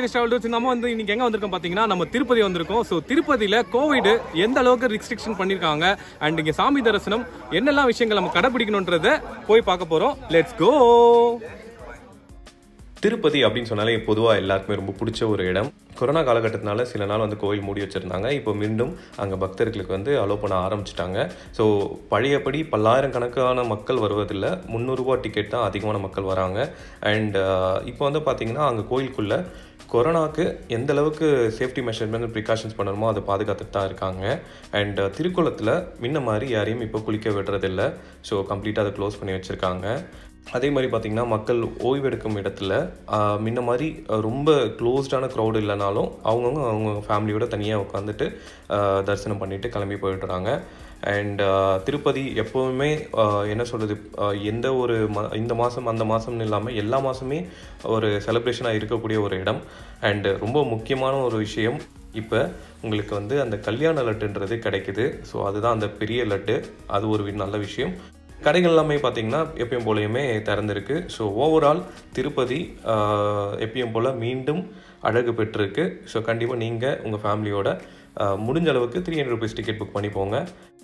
travels நம்ம வந்து இன்னைக்கு எங்க வந்திருக்கோம் பாத்தீங்கன்னா நம்ம திருப்பதி வந்திருக்கோம் ஸோ திருப்பதியில கோவிட் எந்த அளவுக்கு ரெஸ்ட்ரிக்ஷன் பண்ணிருக்காங்க அண்ட் இங்க சாமி தரிசனம் என்னெல்லாம் விஷயங்கள் நம்ம கடைபிடிக்கணுன்றத போய் பார்க்க போறோம் லெட்ஸ் கோ திருப்பதி அப்படின்னு சொன்னாலே பொதுவாக எல்லாருக்குமே ரொம்ப பிடிச்ச ஒரு இடம் கொரோனா காலகட்டத்தினால சில நாள் வந்து கோயில் மூடி வச்சுருந்தாங்க இப்போ மீண்டும் அங்கே பக்தர்களுக்கு வந்து அலோவ் பண்ண ஆரம்பிச்சிட்டாங்க ஸோ பழையபடி பல்லாயிரக்கணக்கான மக்கள் வருவதில்லை முந்நூறுரூவா டிக்கெட் தான் அதிகமான மக்கள் வராங்க அண்ட் இப்போ வந்து பார்த்திங்கன்னா அங்கே கோயிலுக்குள்ளே கொரோனாக்கு எந்த அளவுக்கு சேஃப்டி மெஷர்மெண்ட் ப்ரிகாஷன்ஸ் பண்ணணுமோ அதை பாதுகாத்துட்டு தான் இருக்காங்க அண்ட் திருக்குளத்தில் முன்ன மாதிரி யாரையும் இப்போ குளிக்க விடுறதில்ல ஸோ கம்ப்ளீட்டாக அதை க்ளோஸ் பண்ணி வச்சுருக்காங்க அதே மாதிரி பார்த்திங்கன்னா மக்கள் ஓய்வெடுக்கும் இடத்துல ஆஹ், முன்ன மாதிரி ஆஹ், ரொம்ப க்ளோஸ்டான க்ரௌடு இல்லைனாலும் அவங்கவுங்க அவங்க ஃபேமிலியோட தனியாக உட்காந்துட்டு ஆஹ், தரிசனம் பண்ணிட்டு கிளம்பி போயிட்டுறாங்க அண்ட் திருப்பதி எப்போவுமே ஆஹ், என்ன சொல்கிறது எந்த ஒரு ம இந்த மாதம் அந்த மாதம்னு இல்லாமல் எல்லா மாதமே ஒரு செலிப்ரேஷனாக இருக்கக்கூடிய ஒரு இடம் அண்டு ரொம்ப முக்கியமான ஒரு விஷயம் இப்போ உங்களுக்கு வந்து அந்த கல்யாண லட்டுன்றது கிடைக்குது ஸோ அதுதான் அந்த பெரிய லட்டு அது ஒரு வி- நல்ல விஷயம் கடைகள் எல்லாமே பார்த்தீங்கன்னா எப்பயும் போலயுமே திறந்திருக்கு ஸோ ஓவரால் திருப்பதி ஆஹ், எப்பயும் போல் மீண்டும் அழகு பெற்றிருக்கு ஸோ கண்டிப்பாக நீங்கள் உங்கள் ஃபேமிலியோட ஆஹ், முடிஞ்ச அளவுக்கு three hundred rupees ticket book பண்ணி போங்க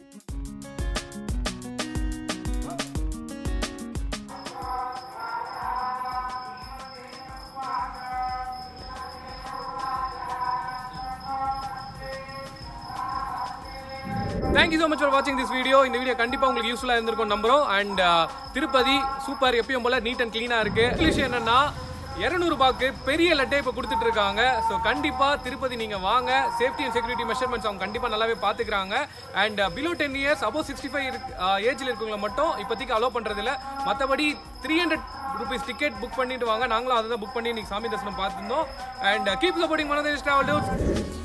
தேங்க்யூ ஸோ மச் ஃபார் வாட்சிங் திஸ் வீடியோ இந்த வீடியோ கண்டிப்பா உங்களுக்கு யூஸ்ஃபுல்லா இருந்திருக்கும் நம்புறோம் அண்ட் திருப்பதி சூப்பர் எப்பயும் போல நீட் அண்ட் க்ளீனா இருக்கு இங்கிலீஷ் என்னன்னா இரநூறுபாக்கு பெரிய லட்டே இப்போ கொடுத்துட்டு இருக்காங்க ஸோ கண்டிப்பா திருப்பதி நீங்க வாங்க சேஃப்டி அண்ட் செக்யூரிட்டி மெஷர்மெண்ட்ஸ் அவங்க கண்டிப்பா நல்லாவே பாத்துக்கிறாங்க and below ten years above sixty five ஏஜ்ல இருக்கவங்களை மட்டும் இப்போதைக்கு அலோவ் பண்றது இல்ல மற்றபடி three hundred rupees ticket book பண்ணிட்டு வாங்க நாங்களும் அதை தான் புக் பண்ணி இன்னைக்கு சாமி தரிசனம் பார்த்துருந்தோம் and keep supporting Manadesh travel